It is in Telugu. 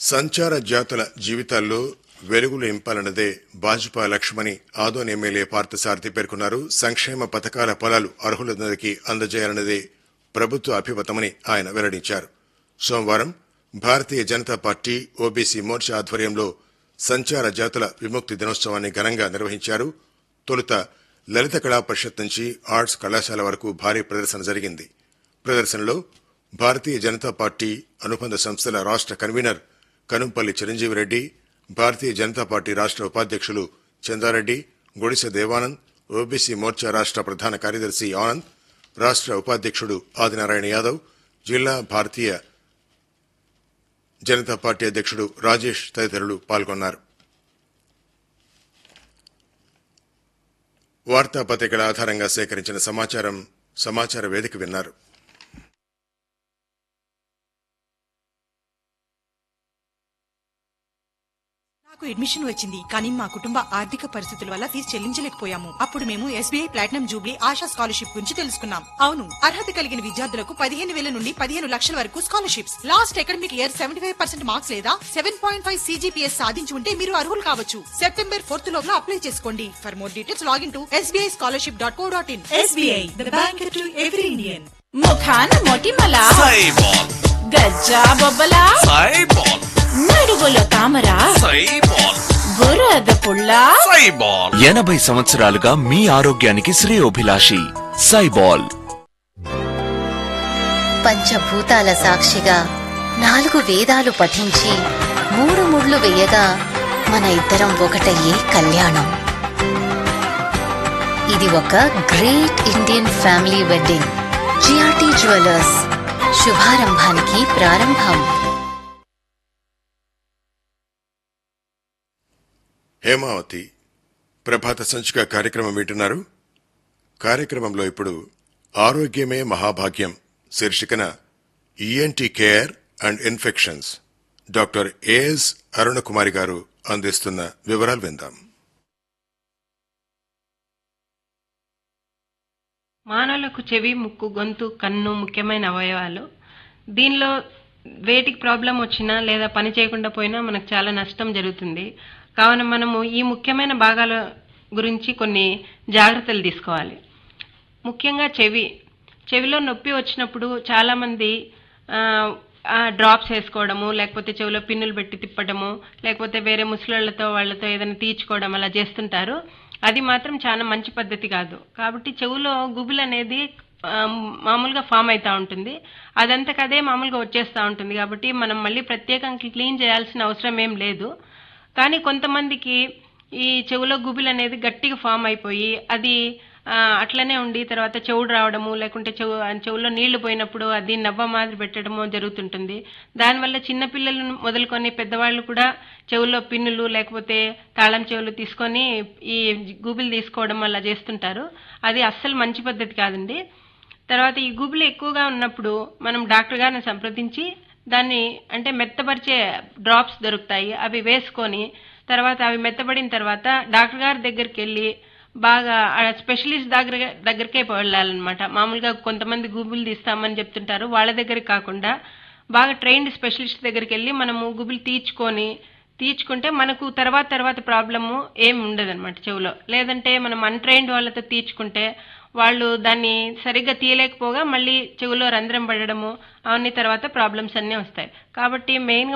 సంచార జాతుల జీవితాల్లో వెలుగులు నింపాలన్నదే భాజపా లక్ష్యమని ఆదోన్ ఎమ్మెల్యే పార్థసారథి పేర్కొన్నారు సంక్షేమ పథకాల ఫలాలు అర్హులందరికీ అందజేయాలన్నదే ప్రభుత్వ అభిమతమని ఆయన వెల్లడించారు సోమవారం భారతీయ జనతా పార్టీ ఓబీసీ మోర్చా ఆధ్వర్యంలో సంచార జాతుల విముక్తి దినోత్సవాన్ని ఘనంగా నిర్వహించారు తొలుత లలిత కళా పరిషత్ నుంచి ఆర్ట్స్ కళాశాల వరకు భారీ ప్రదర్శన జరిగింది ప్రదర్శనలో భారతీయ జనతా పార్టీ అనుబంధ సంస్థల రాష్ట కన్వీనర్ కనుంపల్లి చిరంజీవి రెడ్డి భారతీయ జనతా పార్టీ రాష్ట ఉపాధ్యక్షులు చందారెడ్డి గుడిసె దేవానంద్ ఓబీసీ మోర్చా రాష్ట ప్రధాన కార్యదర్శి ఆనంద్ రాష్ట ఉపాధ్యక్షుడు ఆదినారాయణ యాదవ్ జిల్లా భారతీయ జనతా పార్టీ అధ్యక్షుడు రాజేష్ తదితరులు పాల్గొన్నారు వార్తాపత్రికల ఆధారంగా సేకరించిన సమాచారం సమాచార వేదిక విన్నారు నాకు అడ్మిషన్ వచ్చింది కానీ మా కుటుంబ ఆర్థిక పరిస్థితుల వల్ల ఫీజు చెల్లించలేకపోయాము అప్పుడు మేము SBI platinum jubilee Asha scholarship గురించి తెలుసుకున్నాం అవును అర్హత కలిగిన విద్యార్థులకు పదిహేను వేల నుండి పదిహేను లక్షల వరకు scholarships last academic year seventy five percent marks లేదా సెవెన్ పాయింట్ ఫైవ్ సీజీపీఎస్ సాధించి ఉంటే మీరు అర్హులు కావచ్చు సెప్టెంబర్ ఫోర్త్ లోపల అప్లై చేసుకోండి for more details login to SBI scholarship dot co dot in SBI the bank to every Indian ముఖాన మొటిమల సైబాల్ గజ్జా బొబ్బల సైబాల్ నడువుల తామర సైబాల్ బురద పుల్ల సైబాల్ ఎనభై సంవత్సరాలుగా మీ ఆరోగ్యానికి శ్రేయోభిలాషి సైబాల్ పంచభూతాల సాక్షిగా నాలుగు వేదాలు పఠించి మూడు ముళ్ళు వేయగా మన ఇద్దరం ఒకటయ్యే కళ్యాణం ఇది ఒక great Indian family wedding GRT jewellers శుభారంభానికి ప్రారంభం హేమావతి ప్రభాత సంచిక కార్యక్రమం వింటున్నారు కార్యక్రమంలో ఇప్పుడు ఆరోగ్యమే మహాభాగ్యం శీర్షికన ENT care and infections doctor AS Arunakumari గారు అందిస్తున్న వివరాలు విందాం మానవులకు చెవి ముక్కు గొంతు కన్ను ముఖ్యమైన అవయవాలు దీనిలో వేటికి ప్రాబ్లం వచ్చినా లేదా పని చేయకుండా పోయినా మనకు చాలా నష్టం జరుగుతుంది కావున మనము ఈ ముఖ్యమైన భాగాల గురించి కొన్ని జాగ్రత్తలు తీసుకోవాలి ముఖ్యంగా చెవి చెవిలో నొప్పి వచ్చినప్పుడు చాలామంది డ్రాప్స్ వేసుకోవడము లేకపోతే చెవిలో పిన్నులు పెట్టి తిప్పడము లేకపోతే వేరే ముసలోళ్ళతో వాళ్ళతో ఏదైనా తీర్చుకోవడం అలా చేస్తుంటారు అది మాత్రం చాలా మంచి పద్ధతి కాదు కాబట్టి చెవులో గుబులు అనేది ఆ, మామూలుగా ఫామ్ అవుతూ ఉంటుంది అదంతకదే మామూలుగా వచ్చేస్తూ ఉంటుంది కాబట్టి మనం మళ్ళీ ప్రత్యేకంగా క్లీన్ చేయాల్సిన అవసరం ఏం లేదు కానీ కొంతమందికి ఈ చెవులో గుబులు అనేది గట్టిగా ఫామ్ అయిపోయి అది ఆ, అట్లనే ఉండి తర్వాత చెవుడు రావడము లేకుంటే చెవు చెవులో నీళ్లు పోయినప్పుడు అది నవ్వ మాదిరి పెట్టడము జరుగుతుంటుంది దానివల్ల చిన్నపిల్లలు మొదలుకొని పెద్దవాళ్ళు కూడా చెవులో పిన్నులు లేకపోతే తాళం చెవులు తీసుకొని ఈ గూబులు తీసుకోవడం అలా చేస్తుంటారు అది అస్సలు మంచి పద్ధతి కాదండి తర్వాత ఈ గుబులు ఎక్కువగా ఉన్నప్పుడు మనం డాక్టర్ గారిని సంప్రదించి దాన్ని అంటే మెత్తపరిచే డ్రాప్స్ దొరుకుతాయి అవి వేసుకొని తర్వాత అవి మెత్తబడిన తర్వాత డాక్టర్ గారి దగ్గరికి వెళ్ళి బాగా ఆ స్పెషలిస్ట్ దగ్గర దగ్గరికే వెళ్ళాలన్నమాట మామూలుగా కొంతమంది గుబులు తీస్తామని చెప్తుంటారు వాళ్ళ దగ్గరికి కాకుండా బాగా ట్రైన్డ్ స్పెషలిస్ట్ దగ్గరికి వెళ్ళి మనము గుబులు తీర్చుకొని తీర్చుకుంటే మనకు తర్వాత తర్వాత ప్రాబ్లము ఏమి ఉండదన్నమాట చెవులో లేదంటే మనం అన్ట్రైన్డ్ వాళ్ళతో తీర్చుకుంటే వాళ్ళు దాన్ని సరిగ్గా తీయలేకపోగా మళ్ళీ చెవులో రంధ్రం పడడము అవన్నీ తర్వాత ప్రాబ్లమ్స్ అన్నీ వస్తాయి కాబట్టి మెయిన్గా